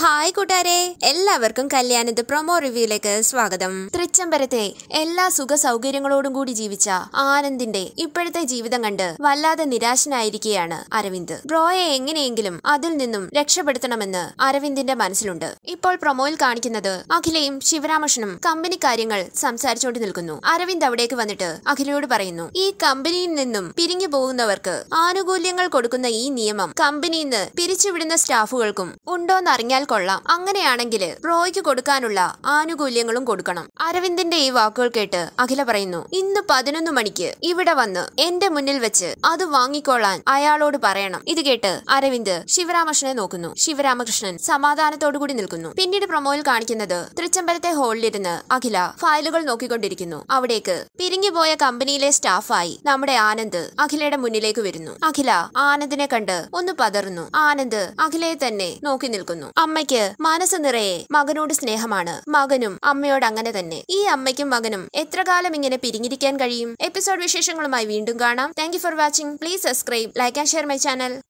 hi കൂട്ടുകാരെ എല്ലാവർക്കും കല്യാണത് promo റിവ്യൂയിലേക്ക് സ്വാഗതം തൃച്ചംബരത്തെ എല്ലാ സുഖ സൗകര്യങ്ങളോടും കൂടി ജീവിച്ച ആനന്ദിന്റെ ഇപ്പോഴത്തെ ജീവിതം കണ്ട് വല്ലാതെ നിരാശനായിരിക്കുകയാണ് അരവിന്ദ് ബ്രോയെ എങ്ങനെയെങ്കിലും അതിൽ നിന്നും രക്ഷപ്പെടുത്തണമെന്ന് അരവിന്ദിന്റെ മനസ്സിലുണ്ട് ഇപ്പോൾ പ്രൊമോയിൽ കാണിക്കുന്നത് അഖിലയും ശിവരാമകൃഷ്ണനും കമ്പനി കാര്യങ്ങൾ സംസാരിച്ചുകൊണ്ട് നിൽക്കുന്നു അരവിന്ദ് അവിടേക്ക് വന്നിട്ട് അഖിലയോട് പറയുന്നു ഈ കമ്പനിയിൽ നിന്നും പിരിഞ്ഞു പോകുന്നവർക്ക് ആനുകൂല്യങ്ങൾ കൊടുക്കുന്ന ഈ നിയമം കമ്പനിയിൽ നിന്ന് പിരിച്ചുവിടുന്ന സ്റ്റാഫുകൾക്കും ഉണ്ടോന്നറിഞ്ഞാൽ കൊള്ളാം അങ്ങനെയാണെങ്കിൽ റോയ്ക്ക് കൊടുക്കാനുള്ള ആനുകൂല്യങ്ങളും കൊടുക്കണം അരവിന്ദിന്റെ ഈ വാക്കുകൾ കേട്ട് അഖില പറയുന്നു ഇന്ന് പതിനൊന്ന് മണിക്ക് ഇവിടെ വന്ന് എന്റെ മുന്നിൽ വെച്ച് അത് വാങ്ങിക്കൊള്ളാൻ അയാളോട് പറയണം ഇത് കേട്ട് അരവിന്ദ് ശിവരാമകൃഷ്ണനെ നോക്കുന്നു ശിവരാമകൃഷ്ണൻ സമാധാനത്തോടു കൂടി നിൽക്കുന്നു പിന്നീട് പ്രൊമോയിൽ കാണിക്കുന്നത് തൃച്ചംബരത്തെ ഹോളിലിരുന്ന് അഖില ഫയലുകൾ നോക്കിക്കൊണ്ടിരിക്കുന്നു അവിടേക്ക് പിരിഞ്ഞുപോയ കമ്പനിയിലെ സ്റ്റാഫായി നമ്മുടെ ആനന്ദ് അഖിലയുടെ മുന്നിലേക്ക് വരുന്നു അഖില ആനന്ദിനെ കണ്ട് ഒന്ന് പതറുന്നു ആനന്ദ് അഖിലയെ തന്നെ നോക്കി നിൽക്കുന്നു അമ്മയ്ക്ക് മനസ്സ് നിറയെ മകനോട് സ്നേഹമാണ് മകനും അമ്മയോട് അങ്ങനെ തന്നെ ഈ അമ്മയ്ക്കും മകനും എത്ര കാലം ഇങ്ങനെ പിരിഞ്ഞിരിക്കാൻ കഴിയും എപ്പിസോഡ് വിശേഷങ്ങളുമായി വീണ്ടും കാണാം thank for watching please subscribe like and share my channel